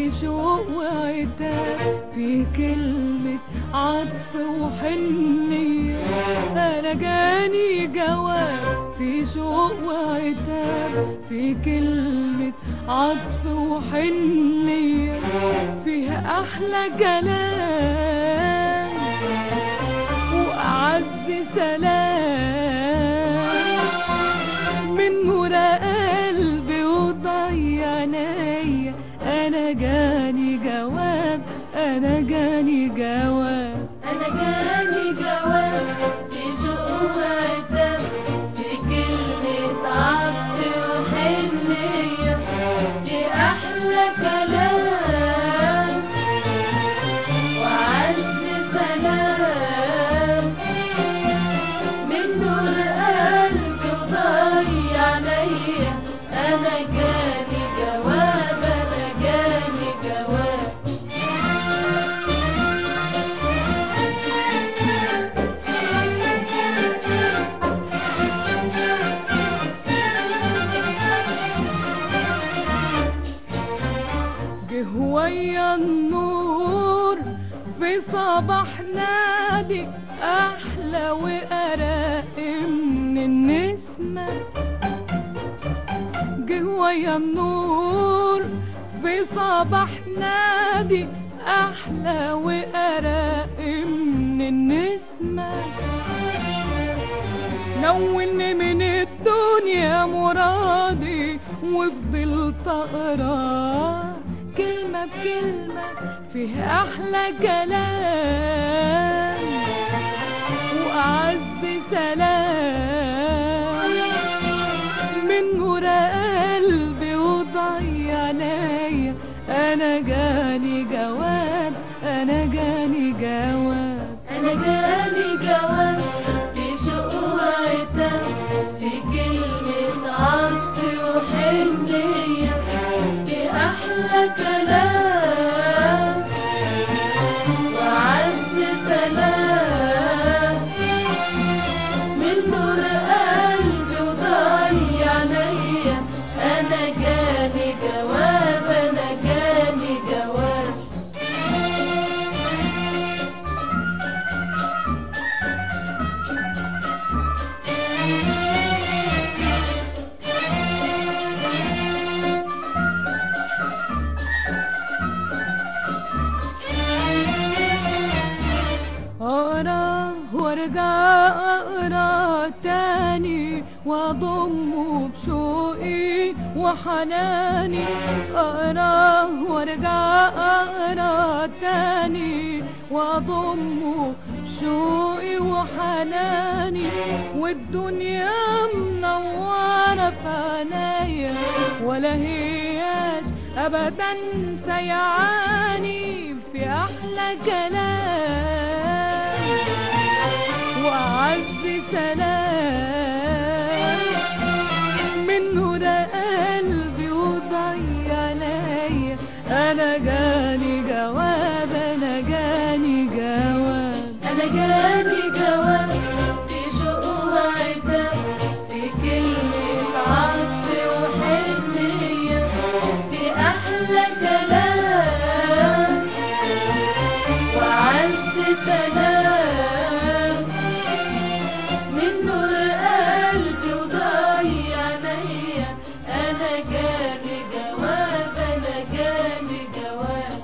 في شوق وعتاب في كلمة عطف وحنية أنا جاني جواب في شوق وعتاب في كلمة عطف وحنية فيها أحلى كلام وأعز سلام من نور قلبي وضيع عينيا أنا جاني جواب أنا جاني جواب أنا جاني جواب في شوق وعتاب في كلمة عطف وحنية في أحلى كلام وعز سلام من نور قلبي وضيع عليا أنا جاني جواب أنا جاني جواب جه ويا النور في صباح نادي احلى وارق من النسمه جه ويا النور في صباح نادي احلى وارق من النسمه نوني من الدنيا مرادي وفضلت اقرا كلمة بكلمة فيه احلى كلام واعز سلام من نور قلبي وضيع عينيا انا جاني جواب انا جاني جواب أنا جاني جواب في شوق وعتاب في كلمة عطف وحنية في أحلى كلام وعز سلام من نور قلبي وضيع عينيا أنا جاني جواب أنا جاني جواب اقرا وارجع اقرا تاني واضمه بشوقي وحناني اقرا وارجع اقرا تاني واضمه بشوقي وحناني والدنيا منورة في عينيا ولا هياش ابدا سيعاني في احلى كلام واعز سلام من نور قلبي وضيع عليا انا جاني جواب انا جاني جواب أنا جاني جواب في شوق وعتاب في كلمة عطف وحنية في أحلى كلام وعز سلام من نور قلبي وضيع عينيا أنا جاني جواب أنا جاني جواب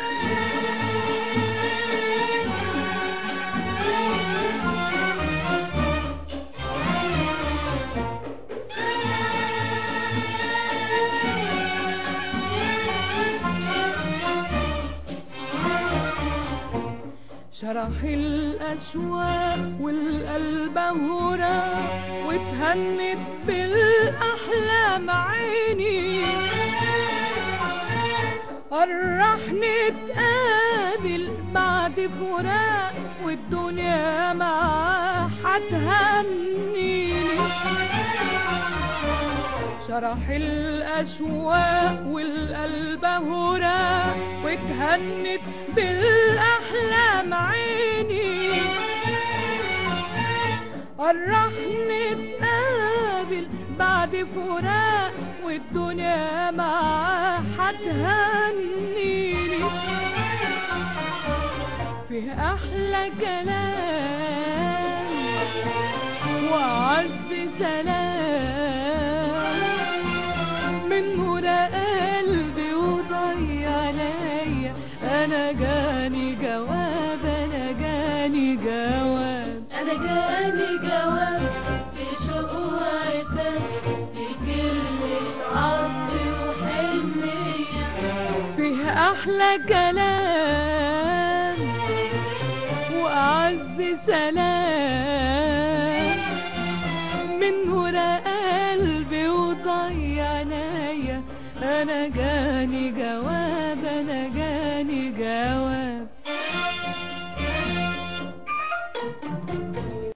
شرح الأشواق والقلب هورا واتهنت بالأحلام عيني فرحني اتقابل بعد فراق والدنيا ما هتهنيني شرح الأشواق والقلب هورا واتهنت بالأحلام عيني فرحني اتقابل بعد فراق والدنيا ما هتهني عينيا انا جاني جواب انا جاني جواب انا جاني جواب في شوق وعتاب في كلمة عطف وحنية فيه احلى كلام واعز سلام من نور قلبي وضيع عينيا انا جاني جواب انا جاني جواب